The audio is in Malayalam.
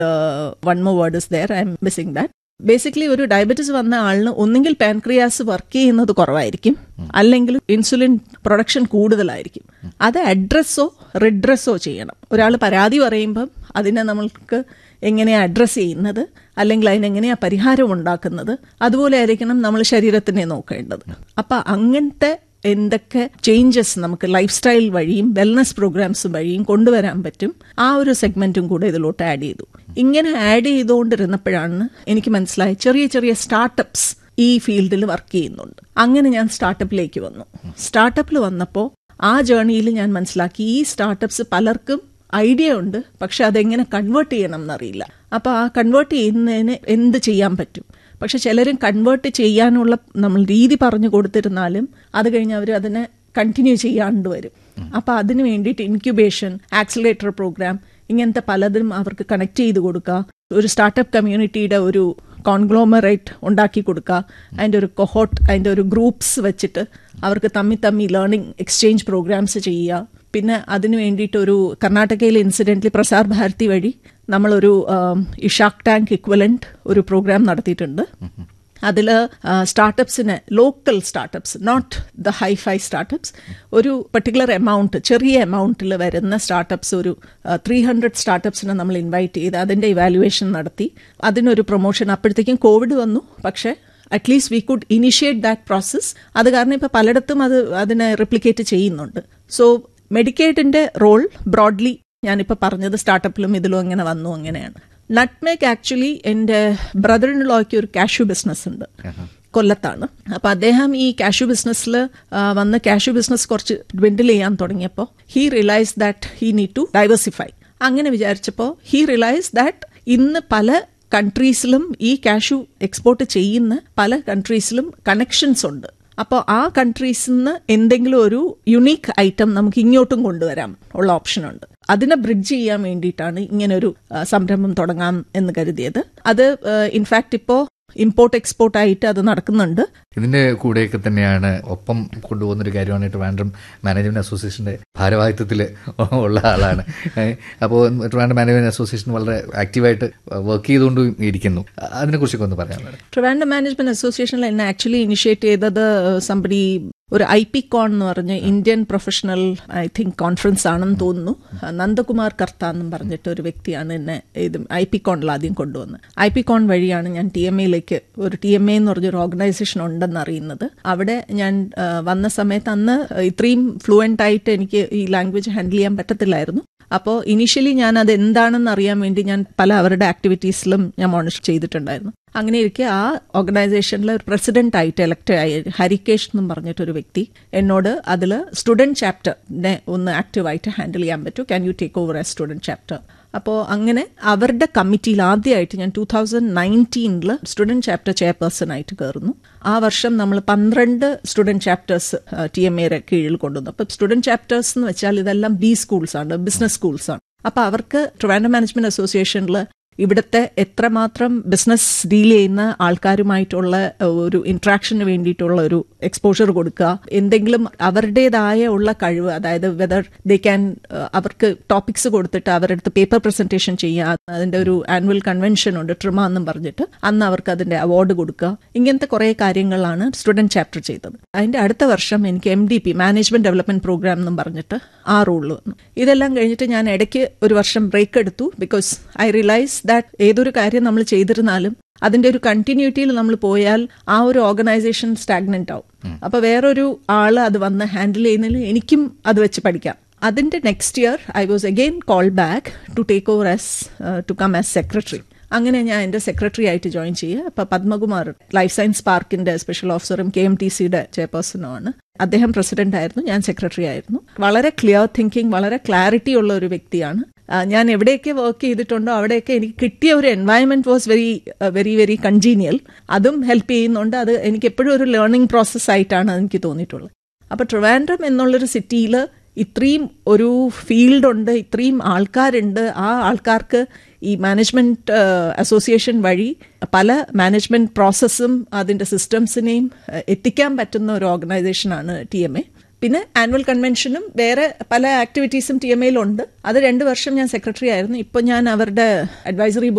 one more word is there I am missing that basically ഒരു ഡയബറ്റീസ് വന്ന ആളിന് ഒന്നുകിൽ പാൻക്രിയാസ് വർക്ക് ചെയ്യുന്നത് കുറവായിരിക്കും അല്ലെങ്കിൽ ഇൻസുലിൻ പ്രൊഡക്ഷൻ കൂടുതലായിരിക്കും അത് അഡ്രസ്സോ റിഡ്രസ്സോ ചെയ്യണം ഒരാൾ പരാതി പറയുമ്പം അതിനെ നമ്മൾക്ക് എങ്ങനെയാണ് അഡ്രസ്സ് ചെയ്യുന്നത് അല്ലെങ്കിൽ അതിനെങ്ങനെയാ പരിഹാരം ഉണ്ടാക്കുന്നത് അതുപോലെ ആയിരിക്കണം നമ്മൾ ശരീരത്തിനെ നോക്കേണ്ടത് അപ്പം അങ്ങനത്തെ എന്തൊക്കെ ചേഞ്ചസ് നമുക്ക് ലൈഫ് സ്റ്റൈൽ വഴിയും വെൽനസ് പ്രോഗ്രാംസ് വഴിയും കൊണ്ടുവരാൻ പറ്റും ആ ഒരു സെഗ്മെന്റും കൂടെ ഇതിലോട്ട് ആഡ് ചെയ്തു ഇങ്ങനെ ആഡ് ചെയ്തുകൊണ്ടിരുന്നപ്പോഴാണ് എനിക്ക് മനസ്സിലായി ചെറിയ ചെറിയ സ്റ്റാർട്ടപ്സ് ഈ ഫീൽഡിൽ വർക്ക് ചെയ്യുന്നുണ്ട് അങ്ങനെ ഞാൻ സ്റ്റാർട്ടപ്പിലേക്ക് വന്നു സ്റ്റാർട്ടപ്പിൽ വന്നപ്പോൾ ആ ജേർണിയിൽ ഞാൻ മനസ്സിലാക്കി ഈ സ്റ്റാർട്ടപ്സ് പലർക്കും ഐഡിയ ഉണ്ട് പക്ഷെ അതെങ്ങനെ കൺവേർട്ട് ചെയ്യണം എന്നറിയില്ല അപ്പോൾ ആ കൺവേർട്ട് ചെയ്യുന്നതിന് എന്ത് ചെയ്യാൻ പറ്റും പക്ഷെ ചിലരും കൺവേർട്ട് ചെയ്യാനുള്ള നമ്മൾ രീതി പറഞ്ഞു കൊടുത്തിരുന്നാലും അത് കഴിഞ്ഞ് അവർ അതിനെ കണ്ടിന്യൂ ചെയ്യാണ്ട് വരും അപ്പോൾ അതിന് വേണ്ടിയിട്ട് ഇൻക്യുബേഷൻ ആക്സിലേറ്റർ പ്രോഗ്രാം ഇങ്ങനത്തെ പലതും അവർക്ക് കണക്ട് ചെയ്ത് കൊടുക്കുക ഒരു സ്റ്റാർട്ടപ്പ് കമ്മ്യൂണിറ്റിയുടെ ഒരു കോൺഗ്ലോമറേറ്റ് ഉണ്ടാക്കി കൊടുക്കുക അതിൻ്റെ ഒരു കൊഹോട്ട് അതിൻ്റെ ഒരു ഗ്രൂപ്പ്സ് വെച്ചിട്ട് അവർക്ക് തമ്മി തമ്മി ലേണിംഗ് എക്സ്ചേഞ്ച് പ്രോഗ്രാംസ് ചെയ്യുക പിന്നെ അതിന് വേണ്ടിയിട്ട് ഒരു കർണാടകയിലെ ഇൻസിഡൻ്റലി പ്രസാർ ഭാരതി വഴി നമ്മളൊരു ഈ ഷാർക്ക് ടാങ്ക് ഇക്വലന്റ് ഒരു പ്രോഗ്രാം നടത്തിയിട്ടുണ്ട് അതിൽ സ്റ്റാർട്ടപ്സിന് local startups not the hifi startups ഒരു പെർട്ടിക്കുലർ എമൗണ്ട് ചെറിയ എമൗണ്ടിൽ വരുന്ന സ്റ്റാർട്ടപ്സ് ഒരു ത്രീ ഹൺഡ്രഡ് സ്റ്റാർട്ടപ്സിനെ നമ്മൾ ഇൻവൈറ്റ് ചെയ്ത് അതിൻ്റെ ഇവാലുവേഷൻ നടത്തി അതിനൊരു പ്രൊമോഷൻ അപ്പോഴത്തേക്കും കോവിഡ് വന്നു പക്ഷേ at least we could initiate that process അത് കാരണം ഇപ്പോൾ പലയിടത്തും അത് അതിനെ റിപ്ലിക്കേറ്റ് ചെയ്യുന്നുണ്ട് സോ മെഡിക്കേറ്റിന്റെ റോൾ ബ്രോഡ്ലി ഞാനിപ്പോൾ പറഞ്ഞത് സ്റ്റാർട്ടപ്പിലും ഇതിലും അങ്ങനെ വന്നു അങ്ങനെയാണ് നട്ട്മേക്ക് ആക്ച്വലി എൻ്റെ ബ്രദർ ഇൻ ലോയ്ക്ക് ഒരു കാഷ്യൂ ബിസിനസ് ഉണ്ട് കൊല്ലത്താണ് അപ്പൊ അദ്ദേഹം ഈ കാഷ്യൂ ബിസിനസ്സിൽ വന്ന് കാഷ്യൂ ബിസിനസ് കുറച്ച് ഡ്വിൻഡിൽ ചെയ്യാൻ തുടങ്ങിയപ്പോൾ he realise that he need to diversify അങ്ങനെ വിചാരിച്ചപ്പോൾ ഹി റിയലൈസ് ദാറ്റ് ഇന്ന് പല കൺട്രീസിലും ഈ കാഷ്യൂ എക്സ്പോർട്ട് ചെയ്യുന്ന പല കൺട്രീസിലും കണക്ഷൻസ് ഉണ്ട് അപ്പോൾ ആ കൺട്രീസിൽ നിന്ന് എന്തെങ്കിലും ഒരു യുണീക്ക് ഐറ്റം നമുക്ക് ഇങ്ങോട്ടും കൊണ്ടുവരാം ഉള്ള ഓപ്ഷൻ ഉണ്ട് അതിനെ ബ്രിഡ്ജ് ചെയ്യാൻ വേണ്ടിയിട്ടാണ് ഇങ്ങനൊരു സംരംഭം തുടങ്ങാം എന്ന് കരുതിയത് അത് ഇൻഫാക്ട് ഇപ്പോൾ ഇമ്പോർട്ട് എക്സ്പോർട്ട് ആയിട്ട് അത് നടക്കുന്നുണ്ട് ഇതിന്റെ കൂടെയൊക്കെ തന്നെയാണ് ഒപ്പം കൊണ്ടുപോകുന്ന ഒരു കാര്യമാണ് ട്രിവാൻഡ്രം മാനേജ്മെന്റ് അസോസിയേഷന്റെ ഭാരവാഹിത്വത്തിൽ ഉള്ള ആളാണ് അപ്പോൾ ട്രിവാൻഡ്രം മാനേജ്മെന്റ് അസോസിയേഷൻ വളരെ ആക്റ്റീവായിട്ട് വർക്ക് ചെയ്തുകൊണ്ട് ഇരിക്കുന്നു അതിനെക്കുറിച്ചൊക്കെ ഒന്ന് പറയാൻ ട്രിവാൻഡ്രം മാനേജ്മെന്റ് അസോസിയേഷനിൽ എന്നെ ആക്ച്വലി ഇനിഷ്യേറ്റ് ചെയ്തത് സംബടി ഒരു ഐ പി കോൺ എന്ന് പറഞ്ഞ Indian professional I think conference ആണെന്ന് തോന്നുന്നു നന്ദകുമാർ കർത്ത എന്നും പറഞ്ഞിട്ട് ഒരു വ്യക്തിയാണ് എന്നെ ഇത് ഐ പി കോണിൽ ആദ്യം കൊണ്ടുവന്നത് ഐ പി കോൺ വഴിയാണ് ഞാൻ ടി എം എയിലേക്ക് ഒരു ടി എം എ എന്ന് പറഞ്ഞൊരു ഓർഗനൈസേഷൻ ഉണ്ടെന്ന് അറിയുന്നത് അവിടെ ഞാൻ വന്ന സമയത്ത് അന്ന് ഇത്രയും ഫ്ലുവൻ്റ് ആയിട്ട് എനിക്ക് ഈ ലാംഗ്വേജ് ഹാൻഡിൽ ചെയ്യാൻ പറ്റത്തില്ലായിരുന്നു അപ്പോൾ ഇനീഷ്യലി ഞാൻ അത് എന്താണെന്ന് അറിയാൻ വേണ്ടി ഞാൻ പല അവരുടെ ആക്ടിവിറ്റീസിലും ഞാൻ മോണിറ്റർ ചെയ്തിട്ടുണ്ടായിരുന്നു അങ്ങനെ ഇരിക്കെ ആ ഓർഗനൈസേഷനിലെ ഒരു പ്രസിഡന്റ് ആയിട്ട് എലക്ട് ആയി ഹരികേഷ് എന്നും പറഞ്ഞിട്ടൊരു വ്യക്തി എന്നോട് അതിൽ സ്റ്റുഡന്റ് ചാപ്റ്ററിനെ ഒന്ന് ആക്റ്റീവായിട്ട് ഹാൻഡിൽ ചെയ്യാൻ പറ്റൂ can you take over a student chapter അപ്പോൾ അങ്ങനെ അവരുടെ കമ്മിറ്റിയിൽ ആദ്യമായിട്ട് ഞാൻ ടൂ തൗസൻഡ് നയൻറ്റീനിൽ സ്റ്റുഡന്റ് ചാപ്റ്റർ ചെയർപേഴ്സൺ ആയിട്ട് കയറുന്നു ആ വർഷം നമ്മൾ പന്ത്രണ്ട് സ്റ്റുഡന്റ് ചാപ്റ്റേഴ്സ് ടി എം എയുടെ കീഴിൽ കൊണ്ടുവന്നു അപ്പോൾ സ്റ്റുഡന്റ് ചാപ്റ്റേഴ്സ് എന്ന് വെച്ചാൽ ഇതെല്ലാം ബി സ്കൂൾസ് ആണ് ബിസിനസ് സ്കൂൾസ് ആണ് അപ്പോൾ അവർക്ക് ട്രിവാൻഡ്രം മാനേജ്മെന്റ് അസോസിയേഷനിൽ ഇവിടുത്തെ എത്രമാത്രം ബിസിനസ് ഡീൽ ചെയ്യുന്ന ആൾക്കാരുമായിട്ടുള്ള ഒരു ഇന്ററാക്ഷന് വേണ്ടിയിട്ടുള്ള ഒരു എക്സ്പോഷർ കൊടുക്കുക എന്തെങ്കിലും അവരുടേതായ ഉള്ള കഴിവ് അതായത് വെദർ ദേ ക്യാൻ അവർക്ക് ടോപ്പിക്സ് കൊടുത്തിട്ട് അവരുടെ അടുത്ത് പേപ്പർ പ്രസന്റേഷൻ ചെയ്യുക അതിന്റെ ഒരു ആനുവൽ കൺവെൻഷൻ ഉണ്ട് ട്രിമ എന്നും പറഞ്ഞിട്ട് അന്ന് അവർക്ക് അതിന്റെ അവാർഡ് കൊടുക്കുക ഇങ്ങനത്തെ കുറെ കാര്യങ്ങളാണ് സ്റ്റുഡന്റ് ചാപ്റ്റർ ചെയ്തത് അതിന്റെ അടുത്ത വർഷം എനിക്ക് M D P management development program എന്നും പറഞ്ഞിട്ട് ആ റോളിൽ വന്നു ഇതെല്ലാം കഴിഞ്ഞിട്ട് ഞാൻ ഇടയ്ക്ക് ഒരു വർഷം ബ്രേക്ക് എടുത്തു ബിക്കോസ് ഐ റിയലൈസ് ദാറ്റ് ഏതൊരു കാര്യം നമ്മൾ ചെയ്തിരുന്നാലും അതിന്റെ ഒരു കണ്ടിന്യൂറ്റിയിൽ നമ്മൾ പോയാൽ ആ ഒരു ഓർഗനൈസേഷൻ സ്റ്റാഗ്നന്റ് ആവും അപ്പൊ വേറൊരു ആള് അത് വന്ന് ഹാൻഡിൽ ചെയ്യുന്നതിൽ എനിക്കും അത് വെച്ച് പഠിക്കാം അതിന്റെ next year I was again call back to take over as to come as secretary അങ്ങനെ ഞാൻ എൻ്റെ സെക്രട്ടറി ആയിട്ട് ജോയിൻ ചെയ്യുക അപ്പോൾ പത്മകുമാർ ലൈഫ് സയൻസ് പാർക്കിന്റെ സ്പെഷ്യൽ ഓഫീസറും കെ എം ടി സിയുടെ ചെയർപേഴ്സണുമാണ് അദ്ദേഹം പ്രസിഡന്റ് ആയിരുന്നു ഞാൻ സെക്രട്ടറി ആയിരുന്നു വളരെ ക്ലിയർ തിങ്കിങ് വളരെ ക്ലാരിറ്റി ഉള്ള ഒരു വ്യക്തിയാണ് ഞാൻ എവിടെയൊക്കെ വർക്ക് ചെയ്തിട്ടുണ്ടോ അവിടെയൊക്കെ എനിക്ക് കിട്ടിയ ഒരു environment was very very very congenial അതും ഹെൽപ്പ് ചെയ്യുന്നുണ്ട് അത് എനിക്ക് എപ്പോഴും ഒരു ലേണിംഗ് പ്രോസസ് ആയിട്ടാണ് എനിക്ക് തോന്നിയിട്ടുള്ളത് അപ്പോൾ ട്രിവാൻഡ്രം എന്നുള്ളൊരു സിറ്റിയിൽ ഇത്രയും ഒരു ഫീൽഡ് ഉണ്ട് ഇത്രയും ആൾക്കാരുണ്ട് ആ ആൾക്കാർക്ക് ഈ മാനേജ്മെന്റ് അസോസിയേഷൻ വഴി പല മാനേജ്മെന്റ് പ്രോസസ്സും അതിന്റെ സിസ്റ്റംസിനെയും എത്തിക്കാൻ പറ്റുന്ന ഒരു ഓർഗനൈസേഷനാണ് ടി എം എ പിന്നെ ആനുവൽ കൺവെൻഷനും വേറെ പല ആക്ടിവിറ്റീസും ടി എം എയിലുണ്ട് അത് രണ്ട് വർഷം ഞാൻ സെക്രട്ടറി ആയിരുന്നു ഇപ്പോൾ ഞാൻ അവരുടെ അഡ്വൈസറി